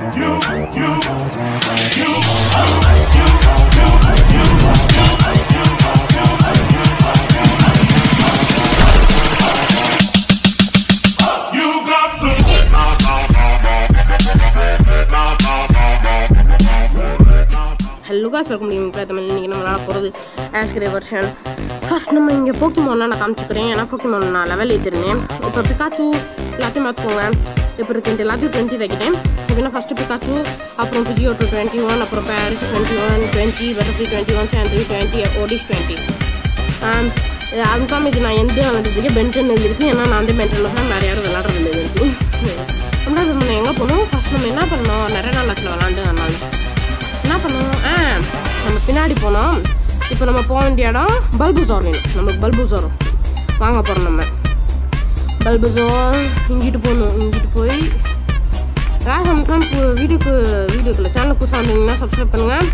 hello cos welcome to இப்போ தமிழ் இன்றைக்கி நம்ம நல்லா போகிறது ஆஷ்கிரே வெர்ஷன் ஃபர்ஸ்ட் நம்ம இங்கே போக்கிமோன்னா நான் காமிச்சிக்கிறேன் ஏன்னா போக்கிமோன் நான் லெவல் ஏற்றிருந்தேன் இப்போ பிகாச்சு எல்லாத்தையும் பார்த்துக்கோங்க இப்போ இருக்குன்ட்டு எல்லாத்தையும் டுவெண்ட்டி வைக்கிட்டேன் எப்படின்னா ஃபஸ்ட்டு பிகாச்சு அப்புறம் பிஜியோ டூ டுவெண்ட்டி ஒன் அப்புறம் பேரிஸ் டுவெண்ட்டி ஒன் டுவெண்ட்டி வெட்டரி டுவெண்ட்டி ஒன் சாந்தி டுவெண்ட்டி ஓடிஸ் டுவெண்ட்டி அதுக்காம இது நான் எந்த வந்ததுக்கு பென்டன் எழுதிருக்கு ஏன்னா நான் வந்து பென்டன் தான் வேறு யாரும் விளாட்றது இல்லை இது ரெண்டாவது நம்ம எங்கே போனோம் ஃபஸ்ட் நம்ம என்ன பண்ணோம் நிறைய நாள் ஆச்சுல விளாண்டு அதனால என்ன பண்ணுவோம் ஆ நம்ம பின்னாடி போனோம் இப்போ நம்ம போக வேண்டிய இடம் பல்புசார் வேணும் நமக்கு பல்புசார் வாங்க போகிறோம் நம்ம பல்புசார் இங்கிட்டு போகணும் இங்கிட்டு போய் யார் நமக்குலாம் இப்போ வீடியோக்கு வீடியோக்குள்ள சேனலுக்கு புதுசாக வந்தீங்கன்னா சப்ஸ்கிரைப் பண்ணுங்கள்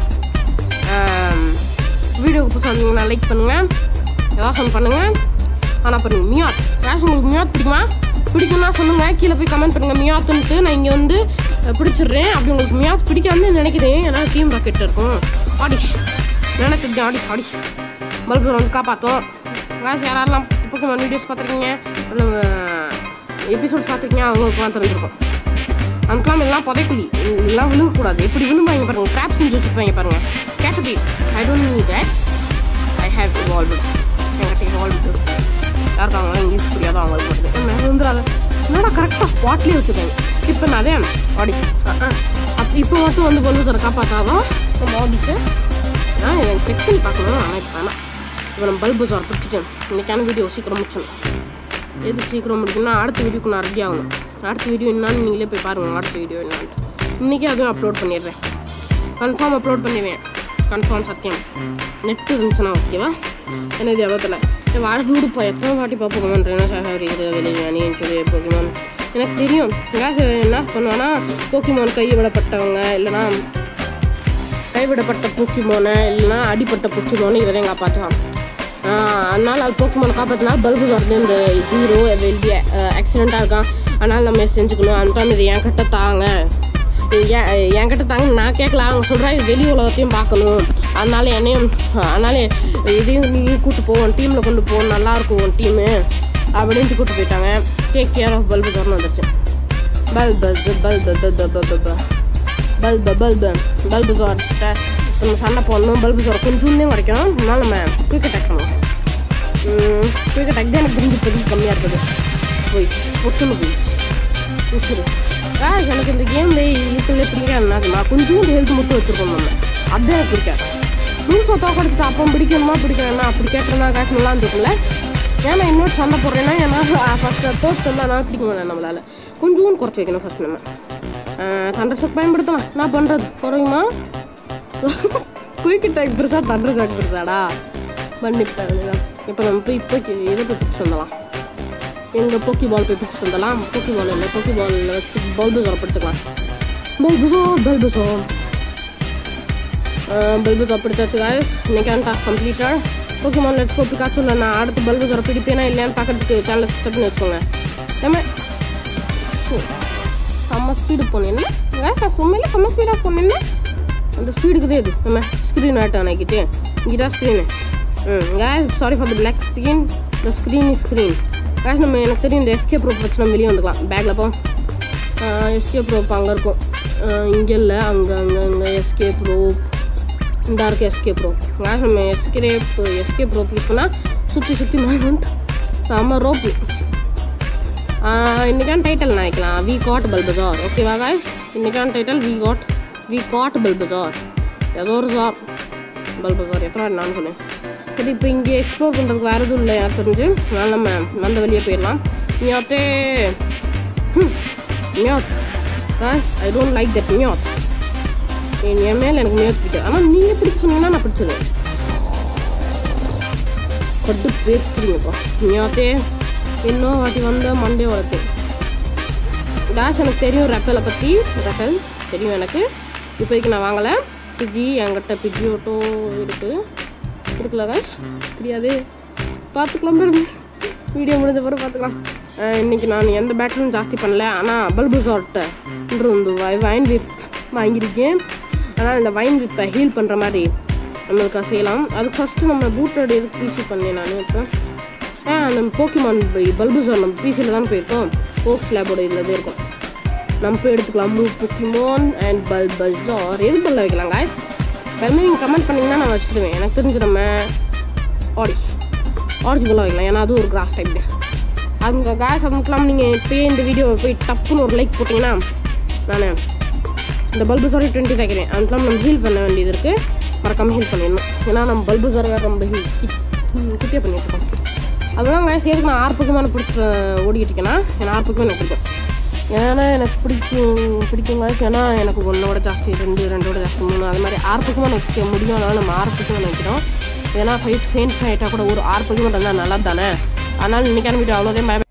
வீடியோக்கு புதுசாக வந்தீங்கன்னா லைக் பண்ணுங்கள் ஏதாவது பண்ணுங்கள் ஆனால் பண்ணுங்க மியாத் யாராச்சும் உங்களுக்கு மியாத் பிடிக்குமா பிடிக்கும்னா சொல்லுங்கள் கீழே போய் கமெண்ட் பண்ணுங்கள் மியாத்துன்ட்டு நான் இங்கே வந்து அஹ், பிடிச்சிடுறேன் அப்படி உங்களுக்கு மியாத் பிடிக்காதுன்னு நினைக்கிறேன் ஏன்னா டீம் ராக்கெட் இருக்கும் ஆடிஷ் நினச்சிருக்கேன் ஆடிஷ் ஆடிஷ் பல்பு வந்து காப்பாற்றும் வேஸ் யாரெல்லாம் போக்கிமான் வீடியோஸ் பார்த்துருக்கீங்க அதில் எபிசோட்ஸ் பார்த்துருக்கீங்க அவங்களுக்குலாம் தெரிஞ்சிருக்கும் அதுக்கெல்லாம் எல்லாம் புதைக்குழி எல்லாம் விழுகக்கூடாது எப்படி விழும்பாங்க பாருங்க ட்ராப் செஞ்சு வச்சுருப்பாங்க பாருங்க கேட்டபி I don't need that I have evolved என்கிட்ட இவால்வ்டு யாருக்கு அவங்களாம் இங்கிலீஷ் புரியாதோ அவங்களுக்கு மட்டும் மேலே வந்துடாது என்னடா கரெக்டாக ஸ்பாட்லேயே வச்சுருக்காங்க இப்போ நான் அதே ஆடிஸ் அப்போ இப்போ மட்டும் வந்து பொண்ணு தர காப்பாற்றாதான் நம்ம ஆடிஸை நான் எனக்கு செக் பண்ணி பார்க்கணும் ஆனால் இப்போ வேணாம் இப்போ நம்ம பல்பு சார் பிடிச்சிட்டேன் இன்றைக்கான வீடியோ சீக்கிரம் முடிச்சணும் எதுக்கு சீக்கிரம் முடிக்கணும்னா அடுத்த வீடியோக்கு நான் ரெடி ஆகணும் அடுத்த வீடியோ என்னன்னு நீங்களே போய் பாருங்கள் அடுத்த வீடியோ என்னான்ட்டு இன்றைக்கி அதுவும் அப்லோட் பண்ணிடுறேன் கன்ஃபார்ம் அப்லோட் பண்ணிடுவேன் கன்ஃபார்ம் சத்தியம் நெட் இருந்துச்சுன்னா ஓகேவா ஏன்னா இது எவ்வளோத்தில் வார நூறுப்பா எத்தனை வாட்டி பார்ப்போம் சாரி வெளியே அணியன்னு சொல்லி போக்கிமான் எனக்கு தெரியும் ஏன் என்ன பண்ணுவேன்னா போக்கிமான் கையை விடப்பட்டவங்க இல்லைன்னா கைவிடப்பட்ட போக்கிமோனை இல்லைன்னா அடிப்பட்ட போக்கிமோனை இவரை காப்பாற்றுவான் அதனால் அது போக்கிமோனை காப்பாற்றினா பல்பு வருது இந்த ஹீரோ வெளியே ஆக்சிடெண்ட்டாக இருக்கான் அதனால் நம்ம செஞ்சுக்கணும் அந்த டைம் இது என் கிட்ட தாங்க இது ஏன் என்கிட்ட தாங்க நான் கேட்கல அவங்க சொல்கிறா இது வெளி உலகத்தையும் பார்க்கணும் அதனால என்னையும் அதனால இதையும் நீ கூட்டு போவோம் டீமில் கொண்டு போவோம் நல்லாயிருக்கும் உன் டீமு அப்படின்ட்டு கூட்டு போயிட்டாங்க டேக் கேர் ஆஃப் பல்பு தரணும் வந்துருச்சு பல் பல் பல் பல் பல் பல் பல் பல் பல்பு பல்பு பல்பு ஜோர்கிட்ட நம்ம சண்டை போடணும் பல்பு ஜோர் கொஞ்சம் குறைக்கணும் அதனால நம்ம குயிக் அட்டாக் பண்ணுவோம் குயிக் அட்டாக் தான் எனக்கு தெரிஞ்சு பெரிய கம்மியாக இருக்குது போயிடுச்சு பொட்டுன்னு போயிடுச்சு உசுறு ஆ எனக்கு இந்த கேமில் இருக்கிறதுல பிடிக்காதுன்னா கொஞ்சம் ஹெல்த் மட்டும் வச்சுருக்கோம் நம்ம அதுதான் எனக்கு பிடிக்காது லூஸாக தோக்கடிச்சிட்டு அப்போ பிடிக்கணுமா பிடிக்கணும்னா அப்படி கேட்டோம்னா காசு நல்லா இருந்துருக்குல்ல ஏன்னா இன்னொரு சண்டை போடுறேன்னா ஏன்னா ஃபஸ்ட்டு தோஸ்ட் வந்து அதனால் பிடிக்க முடியல நம்மளால் கொஞ்சம் குறைச்சி வைக்கணும் ஃபஸ்ட் நம்ம தண்டர் ஷாக் பயன்படுத்தலாம் நான் பண்ணுறது குறையுமா குயிக் டைக் பெருசா தண்டர் ஷாக் பெருசாடா பண்ணிப்பேன் இப்போ நம்ம போய் இப்போக்கு இதை போய் பிடிச்சி வந்துடலாம் எங்கள் போக்கி பால் போய் பிடிச்சிட்டு வந்துடலாம் போக்கி பால் இல்லை போக்கி பாலில் வச்சு பல்புசோரை பிடிச்சிக்கலாம் பல்புசோ பல்புசோ பல்புசோ பிடிச்சாச்சு காய்ஸ் இன்னைக்கான task completed okay man let's go பிகாச்சுல நான் அடுத்து பல்புசோரை பிடிப்பேனா இல்லையான்னு பார்க்கறதுக்கு சேனலை சப்ஸ்கிரைப் பண்ணி வச்சுக்கோங்க ஏமா செம்ம ஸ்பீடு போனேன்னா கேஸ் நான் சும்மையில செம்ம ஸ்பீடாக போனேன்னா அந்த ஸ்பீடுக்கு தான் இது நம்ம ஸ்க்ரீன் ஆட்டம் ஆகிட்டு இங்கே screen hmm guys sorry for the black screen the screen is screen guys நம்ம எனக்கு தெரியும் இந்த எஸ்கே ப்ரூஃப் வச்சு நம்ம வெளியே வந்துக்கலாம் பேக்கில் போ எஸ்கே ப்ரூஃப் அங்கே இருக்கும் இங்கே இல்லை அங்கே அங்கே அங்கே எஸ்கே ப்ரூஃப் இந்த இருக்கு எஸ்கே ப்ரூஃப் கேஸ் நம்ம எஸ்கேப் எஸ்கே ப்ரூஃப் யூஸ் பண்ணால் சுற்றி சுற்றி மேலே வந்து செம்ம ரோப்பு இன்னைக்கான டைட்டில் நினைக்கலாம் வி காட் பல்பஜார் ஓகேவா காய்ஸ் இன்னைக்கான title we got we got பல்பஜார் ஏதோ ஒரு ஜார் பல்பஜார் எத்தனை வாட்டி நான் சொன்னேன் சரி இப்போ இங்கே எக்ஸ்ப்ளோர் பண்ணுறதுக்கு வேறு எதுவும் இல்லை எனக்கு தெரிஞ்சு அதனால் நம்ம நல்ல வெளியே போயிடலாம் மியாத்தே Meowth guys I don't like that Meowth என் என் மேலே எனக்கு மியாத் பிடிக்கும் ஆனால் நீங்கள் பிடிச்சி சொன்னீங்கன்னா நான் பிடிச்சிருவேன் கொட்டு பேச்சுருங்கப்பா மியாத்தே இன்னும் வாட்டி வந்த மண்டே வளர்த்து காஸ் எனக்கு தெரியும் ரெப்பலை பற்றி ரெப்பல் தெரியும் எனக்கு இப்போதைக்கு நான் வாங்கலை பிஜி என்கிட்ட பிஜி ஓட்டோ இருக்குது இருக்குல்ல காஸ் தெரியாது பார்த்துக்கலாம் பாருங்க வீடியோ முடிஞ்ச பிறகு பார்த்துக்கலாம் அஹ் இன்னைக்கு நான் எந்த பேட்டிலும் ஜாஸ்தி பண்ணல ஆனால் பல்புசார்ட்டு வந்து வைன் விப் வாங்கியிருக்கேன் ஆனால் இந்த வைன் விப்பை ஹீல் பண்ணுற மாதிரி நம்மளுக்கு செய்யலாம் அதுக்கு ஃபஸ்ட்டு நம்ம பூட்டோட எதுக்கு பிசி பண்ணேன் நான் இப்போ ஆ அந்த போக்கிமான் பல்புசார் நம்ம பிசியில் தான் போயிருக்கோம் ஓக்ஸ் லேபோட இதில் தான் இருக்கும் நம்ம போய் எடுத்துக்கலாம் மூ பொக்கிமோன் அண்ட் பல்பசார் எது பண்ணல வைக்கலாம் காய்ஸ் பெருமை நீங்கள் கமெண்ட் பண்ணிங்கன்னா நான் வச்சுருவேன் எனக்கு தெரிஞ்சு நம்ம ஆடிஸ் ஆடிஸ் போல வைக்கலாம் ஏன்னா அது ஒரு கிராஸ் டைப் தான் அவங்க காய்ஸ் அது மட்டும் இல்லாமல் நீங்கள் இப்போயே இந்த வீடியோவை போய் டப்புன்னு ஒரு லைக் போட்டிங்கன்னா நான் இந்த பல்புசாரி டுவெண்ட்டி வைக்கிறேன் அது இல்லாமல் நம்ம ஹீல் பண்ண வேண்டியது இருக்குது மறக்காமல் ஹீல் பண்ணிடணும் ஏன்னா நம்ம பல்புசார் வேறு ரொம்ப ஹீல் குட்டியாக பண்ணி வச்சுக்கோம் அதெல்லாம் guys எதுக்கு நான் ஆறு பக்கமான பிடிச்சிட்டு ஓடிக்கிட்டு இருக்கேன்னா ஏன்னா ஆறு பக்கமே எனக்கு பிடிக்கும் ஏன்னா எனக்கு பிடிக்கும் பிடிக்கும் guys ஏன்னா எனக்கு ஒன்றோட ஜாஸ்தி ரெண்டு ரெண்டோட ஜாஸ்தி மூணு அது மாதிரி ஆறு பக்கமாக வைக்க முடியும் அதனால நம்ம ஆறு பக்கமாக வைக்கிறோம் ஏன்னா ஃபைட் ஃபெயின்ட் ஃபைட்டாக கூட ஒரு ஆறு பக்கமாக இருந்தால் நல்லா தானே அதனால் இன்றைக்கான வீடியோ அவ்வளோதே